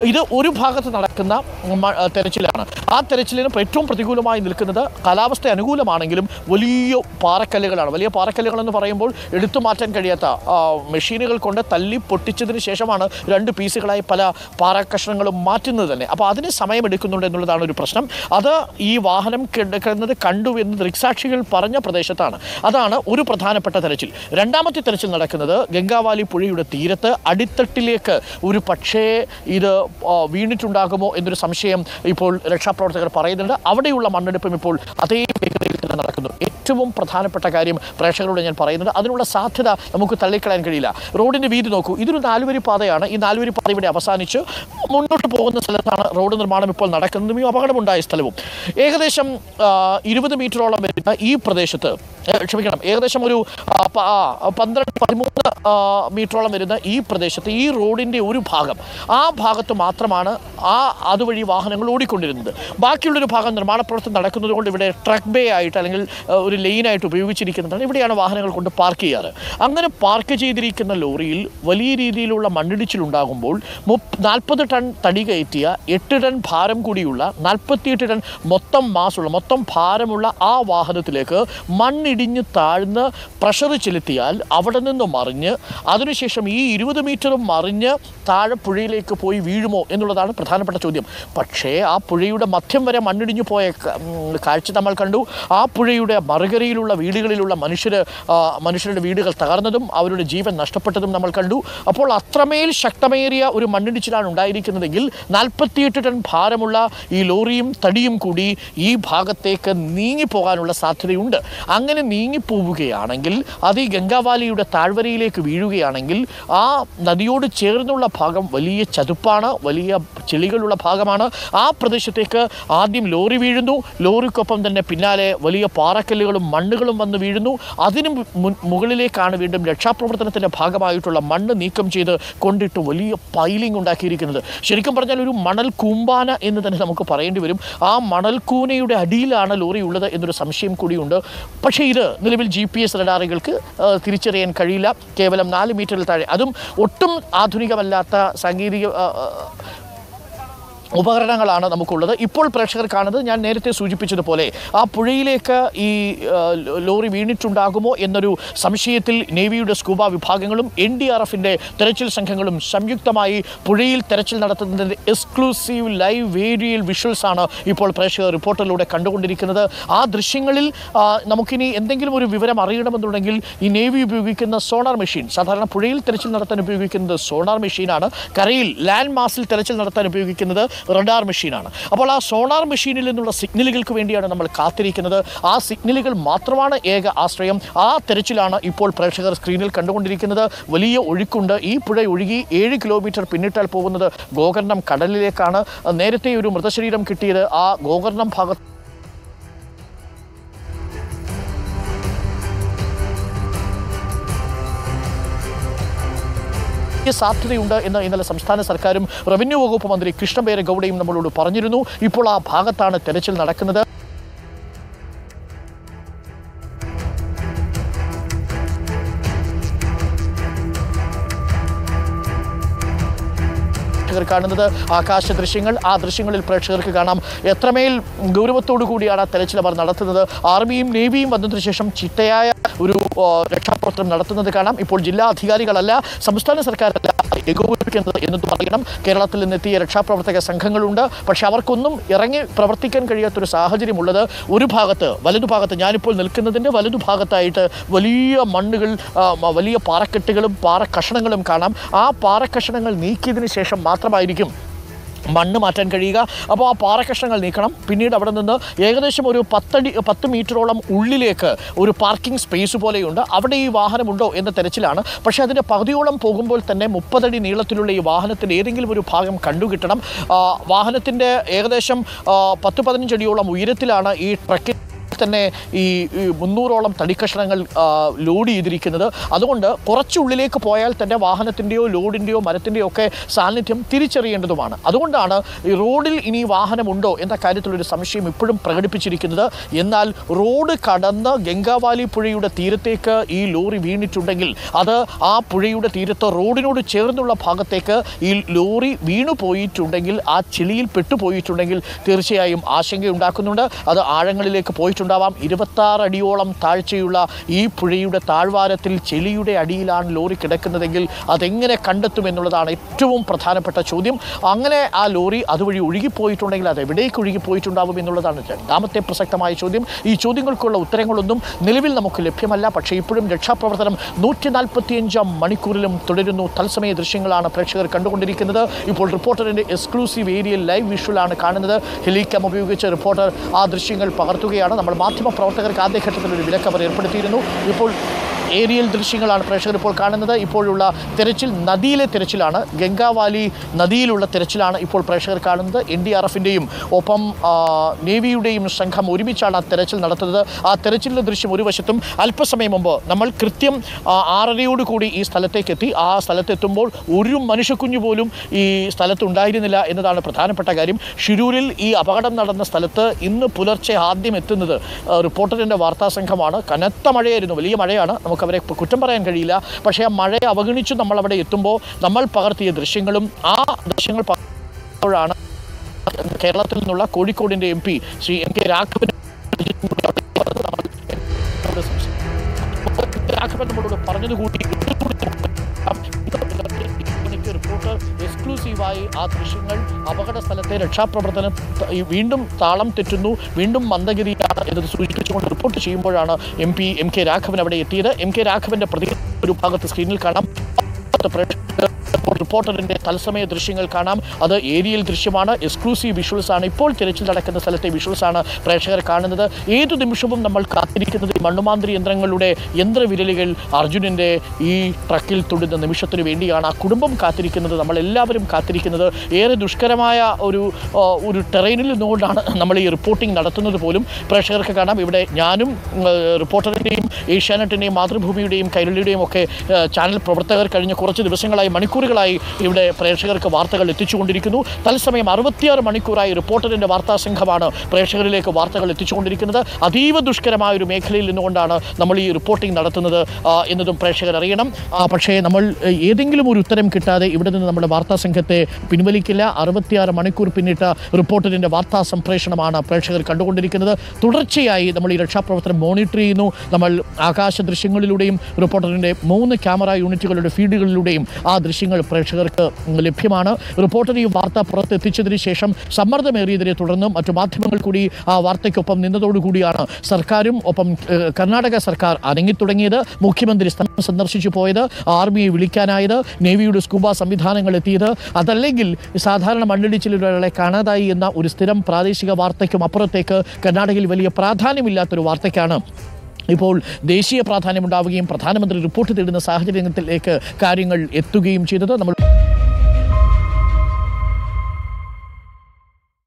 ഇത് ഒരു ഭാഗത്ത് നടക്കുന്ന മ- തെരച്ചിലാണ് ആ തെരച്ചിലിന് ഏറ്റവും പ്രതികൂലമായി നിൽക്കുന്നത് കാലാവസ്ഥ അനുകൂലമാണെങ്കിലും വലിയ പാറക്കല്ലുകളാണ് വലിയ പാറക്കല്ലുകൾ എന്ന് പറയുമ്പോൾ എടുത്തു മാറ്റാൻ കഴിയാത്ത ആ, മെഷീനുകൾ കൊണ്ട് തല്ലി പൊട്ടിച്ചതിന് ശേഷമാണ് രണ്ട് പീസുകളായി പല പാറക്കഷ്ണങ്ങളും മാറ്റുന്നത് തന്നെ അപ്പോൾ അതിന് സമയമെടുക്കുന്നുണ്ട് എന്നുള്ളതാണ് ഒരു പ്രശ്നം അത് ഈ വാഹനം കിടക്കുന്നത് കണ്ടു എന്ന് ദൃക്സാക്ഷികൾ പറഞ്ഞ പ്രദേശത്താണ് അതാണ് ഒരു പ്രധാനപ്പെട്ട തെരച്ചിൽ രണ്ടാമത്തെ തെരച്ചിൽ നടക്കുന്നത് ഗംഗാവാലി പുഴയുടെ തീരത്ത് അടിത്തട്ടിലേക്ക് ഒരു പക്ഷേ ഇത് ആ, വീണിട്ടുണ്ടാകുമോ എന്നൊരു സംശയം ഇപ്പോൾ രക്ഷാപ്രവർത്തകർ പറയുന്നുണ്ട് അവിടെയുള്ള മണ്ണെടുപ്പും ഇപ്പോൾ അതേ വേഗതയിൽ തന്നെ നടക്കുന്നു ഏറ്റവും പ്രധാനപ്പെട്ട കാര്യം പ്രേക്ഷകരോട് ഞാൻ പറയുന്നത് അതിനുള്ള സാധ്യത നമുക്ക് തള്ളിക്കളയാൻ കഴിയില്ല റോഡിന്റെ വീതി നോക്കൂ ഇതൊരു നാലുവരി പാതയാണ് ഈ നാലുവരി പാത ഇവിടെ അവസാനിച്ച് മുന്നോട്ട് പോകുന്ന സ്ഥലത്താണ് റോഡ് നിർമ്മാണം ഇപ്പോൾ നടക്കുന്നതും ഈ അപകടമുണ്ടായ സ്ഥലവും ഏകദേശം ആ, ഇരുപത് മീറ്ററോളം വരുന്ന ഈ പ്രദേശത്ത് ഏ, ക്ഷമിക്കണം ഏകദേശം ഒരു ആ, പ- ആ, പന്ത്രണ്ട് പതിമൂന്ന് ആ, മീറ്ററോളം വരുന്ന ഈ പ്രദേശത്ത് ഈ റോഡിൻ്റെ ഒരു ഭാഗം ആ ഭാഗത്ത് മാത്രമാണ് ആ അതുവഴി വാഹനങ്ങൾ ഓടിക്കൊണ്ടിരുന്നത് ബാക്കിയുള്ളൊരു ഭാഗം നിർമ്മാണ പ്രവർത്തനം നടക്കുന്നത് കൊണ്ട് ഇവിടെ ട്രക്ക് ബേ ആയിട്ട് അല്ലെങ്കിൽ ആ, ഒരു ലൈനായിട്ട് ഉപയോഗിച്ചിരിക്കുന്നതാണ് ഇവിടെയാണ് വാഹനങ്ങൾ കൊണ്ട് പാർക്ക് ചെയ്യാറ് അങ്ങനെ പാർക്ക് ചെയ്തിരിക്കുന്ന ലോറിയിൽ വലിയ രീതിയിലുള്ള മണ്ണിടിച്ചിലുണ്ടാകുമ്പോൾ മുപ്പ് നാൽപ്പത് ടൺ തടി കയറ്റിയ എട്ട് ടൺ ഭാരം കൂടിയുള്ള നാൽപ്പത്തിയെട്ട് ടൺ മൊത്തം മാസുള്ള മൊത്തം ഭാരമുള്ള ആ വാഹനത്തിലേക്ക് മണ്ണിടിഞ്ഞ് താഴ്ന്ന് പ്രഷർ ചെലുത്തിയാൽ അവിടെ നിന്ന് മറിഞ്ഞ് അതിനുശേഷം ഈ ഇരുപത് മീറ്ററും മറിഞ്ഞ് താഴെ പുഴയിലേക്ക് പോയി വീഴുമോ എന്നുള്ളതാണ് പ്രധാനപ്പെട്ട ചോദ്യം പക്ഷേ ആ പുഴയുടെ മധ്യം വരെ മണ്ണിടിഞ്ഞു പോയ ക- ഉം, കാഴ്ച നമ്മൾ കണ്ടു ആ പുഴയുടെ മറുകരയിലുള്ള വീടുകളിലുള്ള മനുഷ്യർ മനുഷ്യരുടെ വീടുകൾ തകർന്നതും അവരുടെ ജീവൻ നഷ്ടപ്പെട്ടതും നമ്മൾ കണ്ടു അപ്പോൾ അത്രമേൽ ശക്തമേറിയ ഒരു മണ്ണിടിച്ചിലാണ് ഉണ്ടായിരിക്കുന്നതെങ്കിൽ നാൽപ്പത്തിയെട്ട് ടൺ ഭാരമുള്ള ഈ ലോറിയും തടിയും കൂടി ഈ ഭാഗത്തേക്ക് നീങ്ങിപ്പോകാനുള്ള സാധ്യതയുണ്ട് അങ്ങനെ നീങ്ങിപ്പോവുകയാണെങ്കിൽ അത് ഈ ഗംഗാവാലിയുടെ താഴ്വരയിലേക്ക് വീഴുകയാണെങ്കിൽ ആ നദിയോട് ചേർന്നുള്ള ഭാഗം വലിയ ചതുപ്പാണ് വലിയ ചെളികളുള്ള ഭാഗമാണ് ആ പ്രദേശത്തേക്ക് ആദ്യം ലോറി വീഴുന്നു ലോറിക്കൊപ്പം തന്നെ പിന്നാലെ വലിയ പാറക്കല്ലുകളും മണ്ണുകളും വന്ന് വീഴുന്നു അതിന് മുൻ- മുകളിലേക്കാണ് വീണ്ടും രക്ഷാപ്രവർത്തനത്തിൻ്റെ ഭാഗമായിട്ടുള്ള മണ്ണ് നീക്കം ചെയ്ത് കൊണ്ടിട്ട് വലിയ പൈലിംഗ് ഉണ്ടാക്കിയിരിക്കുന്നത് ശരിക്കും പറഞ്ഞാൽ ഒരു മണൽ കൂമ്പാന എന്ന് തന്നെ നമുക്ക് പറയേണ്ടി വരും ആ മണൽക്കൂനയുടെ അടിയിലാണ് ലോറി ഉള്ളത് എന്നൊരു സംശയം കൂടിയുണ്ട് പക്ഷേ ഇത് നിലവിൽ ജി പി എസ് റഡാറുകൾക്ക് ആ, തിരിച്ചറിയാൻ കഴിയില്ല കേവലം നാല് മീറ്ററിൽ താഴെ അതും ഒട്ടും ആധുനികമല്ലാത്ത സാങ്കേതിക ആ, ആ, ഉപകരണങ്ങളാണ് നമുക്കുള്ളത് ഇപ്പോൾ പ്രേക്ഷകർ കാണുന്നത് ഞാൻ നേരത്തെ സൂചിപ്പിച്ചതുപോലെ ആ പുഴയിലേക്ക് ഈ ആ, ലോറി വീണിട്ടുണ്ടാകുമോ എന്നൊരു സംശയത്തിൽ നേവിയുടെ സ്കൂബ വിഭാഗങ്ങളും എൻ ഡി ആർ എഫിൻ്റെ തെരച്ചിൽ സംഘങ്ങളും സംയുക്തമായി പുഴയിൽ തെരച്ചിൽ നടത്തുന്നതിൻ്റെ എക്സ്ക്ലൂസീവ് ലൈവ് വേരിയൽ വിഷ്വൽസ് ആണ് ഇപ്പോൾ പ്രേക്ഷകർ റിപ്പോർട്ടിലൂടെ കണ്ടുകൊണ്ടിരിക്കുന്നത് ആ ദൃശ്യങ്ങളിൽ ആ, നമുക്കിനി എന്തെങ്കിലും ഒരു വിവരം അറിയണമെന്നുണ്ടെങ്കിൽ ഈ നേവി ഉപയോഗിക്കുന്ന സോണാർ മെഷീൻ സാധാരണ പുഴയിൽ തെരച്ചിൽ നടത്താൻ ഉപയോഗിക്കുന്നത് സോണാർ മെഷീനാണ് കരയിൽ ലാൻഡ് മാസിൽ തെരച്ചിൽ നടത്താൻ ഉപയോഗിക്കുന്നത് റഡാർ മെഷീനാണ് അപ്പോൾ ആ സോണാർ മെഷീനിൽ നിന്നുള്ള സിഗ്നലുകൾക്ക് വേണ്ടിയാണ് നമ്മൾ കാത്തിരിക്കുന്നത് ആ സിഗ്നലുകൾ മാത്രമാണ് ഏക ആശ്രയം ആ തെരച്ചിലാണ് ഇപ്പോൾ പ്രേക്ഷകർ സ്ക്രീനിൽ കണ്ടുകൊണ്ടിരിക്കുന്നത് വലിയ ഒഴുക്കുണ്ട് ഈ പുഴ ഒഴുകി ഏഴ് കിലോമീറ്റർ പിന്നിട്ടാൽ പോകുന്നത് ഗോകർണം കടലിലേക്കാണ് നേരത്തെ ഒരു മൃതശരീരം കിട്ടിയത് ആ ഗോകർണം ഭാഗത്ത് വലിയ സാധ്യതയുണ്ട് എന്ന് ഇന്നലെ സംസ്ഥാന സർക്കാരും റവന്യൂ വകുപ്പ് മന്ത്രി കൃഷ്ണബേര ഗൗഡയും നമ്മളോട് പറഞ്ഞിരുന്നു ഇപ്പോൾ ആ ഭാഗത്താണ് തെരച്ചിൽ നടക്കുന്നത് പ്രേക്ഷകർ കാണുന്നത് ആകാശ ദൃശ്യങ്ങൾ ആ ദൃശ്യങ്ങളിൽ പ്രേക്ഷകർക്ക് കാണാം എത്രമേൽ ഗൗരവത്തോടു കൂടിയാണ് ആ തെരച്ചിൽ അവർ നടത്തുന്നത് ആർമിയും നേവിയും വന്നതിന് ശേഷം ചിട്ടയായ ഒരു ആ, രക്ഷാപ്രവർത്തനം നടത്തുന്നത് കാണാം ഇപ്പോൾ ജില്ലാ അധികാരികളല്ല സംസ്ഥാന സർക്കാരല്ല ഏകോപിപ്പിക്കുന്നത് എന്ന് പറയണം കേരളത്തിൽ നിന്നെത്തിയ രക്ഷാപ്രവർത്തക സംഘങ്ങളുണ്ട് പക്ഷെ അവർക്കൊന്നും ഇറങ്ങി പ്രവർത്തിക്കാൻ കഴിയാത്തൊരു സാഹചര്യമുള്ളത് ഒരു ഭാഗത്ത് വലതുഭാഗത്ത് ഞാനിപ്പോൾ നിൽക്കുന്നതിൻ്റെ വലതുഭാഗത്തായിട്ട് വലിയ മണ്ണുകൾ ആ, മ- വലിയ പാറക്കെട്ടുകളും പാറക്കഷണങ്ങളും കാണാം ആ പാറക്കഷണങ്ങൾ നീക്കിയതിന് ശേഷം മാത്രമായിരിക്കും മണ്ണ് മാറ്റാൻ കഴിയുക അപ്പോൾ ആ പാറക്കഷ്ണങ്ങൾ നീക്കണം പിന്നീട് അവിടെ നിന്ന് ഏകദേശം ഒരു പത്തടി പത്ത് മീറ്ററോളം ഉള്ളിലേക്ക് ഒരു പാർക്കിംഗ് സ്പേസ് പോലെയുണ്ട് അവിടെ ഈ വാഹനമുണ്ടോ എന്ന തെരച്ചിലാണ് പക്ഷേ അതിൻ്റെ പകുതിയോളം പോകുമ്പോൾ തന്നെ മുപ്പതടി നീളത്തിലുള്ള ഈ വാഹനത്തിൻ്റെ ഏതെങ്കിലും ഒരു ഭാഗം കണ്ടുകിട്ടണം ആ, വാഹനത്തിൻ്റെ ഏകദേശം ആ, പത്ത് പതിനഞ്ചടിയോളം ഉയരത്തിലാണ് ഈ ട്രക്കിംഗ് തന്നെ ഈ ഈ മുന്നൂറോളം തടിക്കഷണങ്ങൾ ആ, ലോഡ് ചെയ്തിരിക്കുന്നത് അതുകൊണ്ട് കുറച്ചുള്ളിലേക്ക് പോയാൽ തന്നെ വാഹനത്തിൻ്റെയോ ലോഡിൻ്റെയോ മരത്തിൻ്റെയോ ഒക്കെ സാന്നിധ്യം തിരിച്ചറിയേണ്ടതുമാണ് അതുകൊണ്ടാണ് ഈ റോഡിൽ ഇനി വാഹനമുണ്ടോ എന്ന കാര്യത്തിലൊരു സംശയം ഇപ്പോഴും പ്രകടിപ്പിച്ചിരിക്കുന്നത് എന്നാൽ റോഡ് കടന്ന് ഗംഗാവാലി പുഴയുടെ തീരത്തേക്ക് ഈ ലോറി വീണിട്ടുണ്ടെങ്കിൽ അത് ആ പുഴയുടെ തീരത്ത് റോഡിനോട് ചേർന്നുള്ള ഭാഗത്തേക്ക് ഈ ലോറി വീണു പോയിട്ടുണ്ടെങ്കിൽ ആ ചെളിയിൽ പെട്ടുപോയിട്ടുണ്ടെങ്കിൽ തീർച്ചയായും ആശങ്കയുണ്ടാക്കുന്നുണ്ട് അത് ആഴങ്ങളിലേക്ക് പോയിട്ടുണ്ടാവാം ഇരുപത്താറ് അടിയോളം താഴ്ചയുള്ള ഈ പുഴയുടെ താഴ്വാരത്തിൽ ചെളിയുടെ അടിയിലാണ് ലോറി കിടക്കുന്നതെങ്കിൽ അതെങ്ങനെ കണ്ടെത്തുമെന്നുള്ളതാണ് ഏറ്റവും പ്രധാനപ്പെട്ട ചോദ്യം അങ്ങനെ ആ ലോറി അതുവഴി ഒഴുകിപ്പോയിട്ടുണ്ടെങ്കിൽ അത് എവിടേക്ക് ഒഴുകിപ്പോയിട്ടുണ്ടാവും എന്നുള്ളതാണ് രണ്ടാമത്തെ പ്രസക്തമായ ചോദ്യം ഈ ചോദ്യങ്ങൾക്കുള്ള ഉത്തരങ്ങളൊന്നും നിലവിൽ നമുക്ക് ലഭ്യമല്ല പക്ഷേ ഇപ്പോഴും രക്ഷാപ്രവർത്തനം നൂറ്റി നാൽപ്പത്തിയഞ്ചാം മണിക്കൂറിലും തുടരുന്നു തത്സമയ ദൃശ്യങ്ങളാണ് പ്രേക്ഷകർ കണ്ടുകൊണ്ടിരിക്കുന്നത് ഇപ്പോൾ റിപ്പോർട്ടറിൻ്റെ എക്സ്ക്ലൂസീവ് ഏരിയയിൽ ലൈവ് വിഷ്വലാണ് കാണുന്നത് ഹെലിക്യാം ഉപയോഗിച്ച് റിപ്പോർട്ടർ ആ ദൃശ്യങ്ങൾ പകർത്തുകയാണ് നമ്മൾ മാധ്യമ പ്രവർത്തകർക്ക് ആദ്യഘട്ടത്തിൽ ഒരു വിലക്കവർ ഏർപ്പെടുത്തിയിരുന്നു ഇപ്പോൾ ഏരിയൽ ദൃശ്യങ്ങളാണ് പ്രേക്ഷകർ ഇപ്പോൾ കാണുന്നത് ഇപ്പോഴുള്ള തെരച്ചിൽ നദിയിലെ തെരച്ചിലാണ് ഗംഗാവാലി നദിയിലുള്ള തെരച്ചിലാണ് ഇപ്പോൾ പ്രേക്ഷകർ കാണുന്നത് എൻ ഡി ആർ എഫിൻ്റെയും ഒപ്പം ആ, നേവിയുടെയും സംഘം ഒരുമിച്ചാണ് ആ തെരച്ചിൽ നടത്തുന്നത് ആ തെരച്ചിലിൻ്റെ ദൃശ്യം ഒരു വശത്തും അല്പസമയം മുമ്പ് നമ്മൾ കൃത്യം ആ, ആറരയോട് കൂടി ഈ സ്ഥലത്തേക്ക് എത്തി ആ സ്ഥലത്തെത്തുമ്പോൾ ഒരു മനുഷ്യക്കുഞ്ഞു പോലും ഈ സ്ഥലത്ത് ഉണ്ടായിരുന്നില്ല എന്നതാണ് പ്രധാനപ്പെട്ട കാര്യം ഷിരൂരിൽ ഈ അപകടം നടന്ന സ്ഥലത്ത് ഇന്ന് പുലർച്ചെ ആദ്യം എത്തുന്നത് ആ, റിപ്പോർട്ടറിൻ്റെ വാർത്താ സംഘമാണ് കനത്ത മഴയായിരുന്നു വലിയ മഴയാണ് നമുക്ക് അവരെ ഇപ്പൊ കുറ്റം പറയാൻ കഴിയില്ല പക്ഷേ ആ മഴയെ അവഗണിച്ച് നമ്മൾ അവിടെ എത്തുമ്പോൾ നമ്മൾ പകർത്തിയ ദൃശ്യങ്ങളും ആ ദൃശ്യങ്ങൾ പകർത്തുമ്പോഴാണ് കേരളത്തിൽ നിന്നുള്ള കോഴിക്കോടിൻ്റെ M P Shri M K Raghavan Raghavan നമ്മളോട് പറഞ്ഞതുകൂടി എനിക്ക് റിപ്പോർട്ടർ എക്സ്ക്ലൂസീവായി ആ ദൃശ്യങ്ങൾ അപകട സ്ഥലത്തെ രക്ഷാപ്രവർത്തനം ത- ഈ വീണ്ടും താളം തെറ്റുന്നു വീണ്ടും മന്ദഗതിയാണ് എന്നത് സൂചിപ്പിച്ചുകൊണ്ട് റിപ്പോർട്ട് ചെയ്യുമ്പോഴാണ് M P M K Raghavan അവിടെ എത്തിയത് എം കെ രാഘവന്റെ പ്രതികരണം ഒരു ഭാഗത്ത് സ്ക്രീനിൽ കാണാം പ്രേക്ഷകർ റിപ്പോർട്ടറിന്റെ തത്സമയ ദൃശ്യങ്ങൾ കാണാം അത് ഏരിയൽ ദൃശ്യമാണ് എക്സ്ക്ലൂസീവ് വിഷ്വൽസ് ആണ് ഇപ്പോൾ തിരച്ചിൽ നടക്കുന്ന സ്ഥലത്തെ വിഷ്വൽസ് ആണ് പ്രേക്ഷകർ കാണുന്നത് ഏതു നിമിഷവും നമ്മൾ കാത്തിരിക്കുന്നത് ഈ മണ്ണുമാന്ത്രി യന്ത്രങ്ങളുടെ യന്ത്രവിരലുകൾ അർജുനന്റെ ഈ ട്രക്കിൽ തൊടുന്ന നിമിഷത്തിന് വേണ്ടിയാണ് ആ കുടുംബം കാത്തിരിക്കുന്നത് നമ്മൾ എല്ലാവരും കാത്തിരിക്കുന്നത് ഏറെ ദുഷ്കരമായ ഒരു ആ, ഒരു ടെറൈനിൽ നിന്നുകൊണ്ടാണ് നമ്മൾ ഈ റിപ്പോർട്ടിംഗ് നടത്തുന്നത് പോലും പ്രേക്ഷകർക്ക് കാണാം ഇവിടെ ഞാനും ഉം, റിപ്പോർട്ടറിൻ്റെയും ഏഷ്യാനെറ്റിൻ്റെയും മാതൃഭൂമിയുടെയും കൈരളിയുടെയും ഒക്കെ ആ, ചാനൽ പ്രവർത്തകർ കഴിഞ്ഞ കുറച്ച് ദിവസങ്ങളായി മണിക്കൂറുകളായി ഇവിടെ പ്രേക്ഷകർക്ക് വാർത്തകൾ എത്തിച്ചുകൊണ്ടിരിക്കുന്നു തത്സമയം അറുപത്തിയാറ് മണിക്കൂറായി റിപ്പോർട്ടറിൻ്റെ വാർത്താ സംഘമാണ് പ്രേക്ഷകരിലേക്ക് വാർത്തകൾ എത്തിച്ചുകൊണ്ടിരിക്കുന്നത് അതീവ ദുഷ്കരമായ ഒരു മേഖലയിൽ നിന്നുകൊണ്ടാണ് നമ്മൾ ഈ റിപ്പോർട്ടിംഗ് നടത്തുന്നത് ആ, എന്നതും പ്രേക്ഷകർ അറിയണം ആ, പക്ഷേ നമ്മൾ ഏ, ഏതെങ്കിലും ഒരു ഉത്തരം കിട്ടാതെ ഇവിടെ നിന്ന് നമ്മുടെ വാർത്താ സംഘത്തെ പിൻവലിക്കില്ല അറുപത്തിയാറ് മണിക്കൂർ പിന്നിട്ട റിപ്പോർട്ടറിൻ്റെ വാർത്താ സംപ്രേഷണമാണ് പ്രേക്ഷകർ കണ്ടുകൊണ്ടിരിക്കുന്നത് തുടർച്ചയായി നമ്മൾ ഈ രക്ഷാപ്രവർത്തനം മോണിറ്റർ ചെയ്യുന്നു നമ്മൾ ആകാശ ദൃശ്യങ്ങളിലൂടെയും റിപ്പോർട്ടറിൻ്റെ മൂന്ന് ക്യാമറ യൂണിറ്റുകളുടെ ഫീഡുകളിലൂടെയും ആ ദൃശ്യങ്ങൾ പ്രേക്ഷകർക്ക് ലഭ്യമാണ് റിപ്പോർട്ടർ ഈ വാർത്ത പുറത്തെത്തിച്ചതിന് ശേഷം സമ്മർദ്ദമേറിയതിനെ തുടർന്ന് മറ്റു മാധ്യമങ്ങൾ കൂടി ആ വാർത്തയ്ക്കൊപ്പം നിന്നതോടുകൂടിയാണ് സർക്കാരും ഒപ്പം ഏഹ്, കർണാടക സർക്കാർ അനങ്ങിത്തുടങ്ങിയത് മുഖ്യമന്ത്രി സ്ഥലം സന്ദർശിച്ചു പോയത് ആർമിയെ വിളിക്കാനായത് നേവിയുടെ സ്കൂബ സംവിധാനങ്ങൾ എത്തിയത് അതല്ലെങ്കിൽ സാധാരണ മണ്ണിടിച്ചിലൊരാളെ കാണാതായി എന്ന ഒരു സ്ഥിരം പ്രാദേശിക വാർത്തയ്ക്കും അപ്പുറത്തേക്ക് കർണാടകയിൽ വലിയ പ്രാധാന്യമില്ലാത്തൊരു വാർത്തയ്ക്കാണ് ഇപ്പോൾ ദേശീയ പ്രാധാന്യമുണ്ടാവുകയും പ്രധാനമന്ത്രി റിപ്പോർട്ട് തേടുന്ന സാഹചര്യത്തിലേക്ക് കാര്യങ്ങൾ എത്തുകയും ചെയ്തത് നമ്മൾ